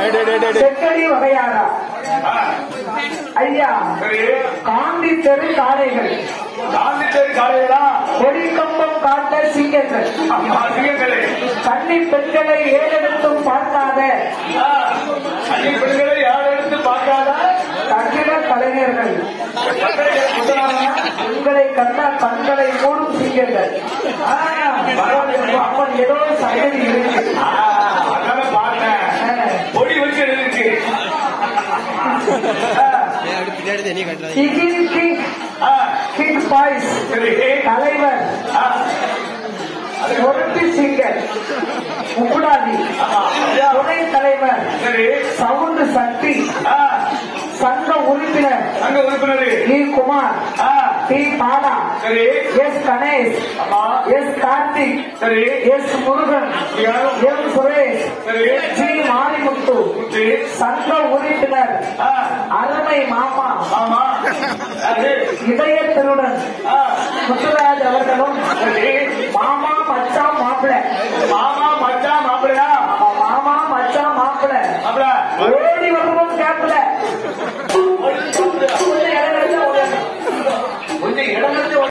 செக்கடி வகையாரா ஆ, ஐயா சரி காந்தி தெரு காளைகள் காந்தி தேதி காலையில கொடிக்கம்பம் காட்ட சீங்கங்கள் அதிகங்களே கன்னி பெண்களை ஏறெடுத்தும் பார்க்காத அன்னி பெண்களை யார் எடுத்து பார்க்காத கட்டிட கலைஞர்கள் உங்களை கண்ட கண்களை மூடும் சீங்கங்கள் ஆ, பரவாயில்லை, அப்ப ஏதோ சகதி இருக்கு ஆ, அதான பார்த்தேன் ஆ, பொடி வச்சு இருக்கு ஆ, பின்னாடி தண்ணி கட்டலாம் கிங் கிங் ஆ, கிங் பாய்ஸ் சரி தலைவர் ஆ, ஒருத்தி சிங்கர் முக்குடாதி ஆமா ஐயா, துணை தலைவர் சரி சவுண்ட் சக்தி ஆ, சங்க உறுப்பினர் அங்க உறுப்பினர் டி குமார் ஆ, டி பாலா சரி எஸ் கணேஷ் ஆமா எஸ் கார்த்திக் சரி எஸ் முருகன் யாரும் எம் சுரேஷ் சரி ஜி மாரிமுத்து சரி சங்க உறுப்பினர் ஆ, அருமை மாமா ஆமா அது இதய திருடன் ஆ, முத்துராஜ் அவர்களும் சரி மாமா மச்சான்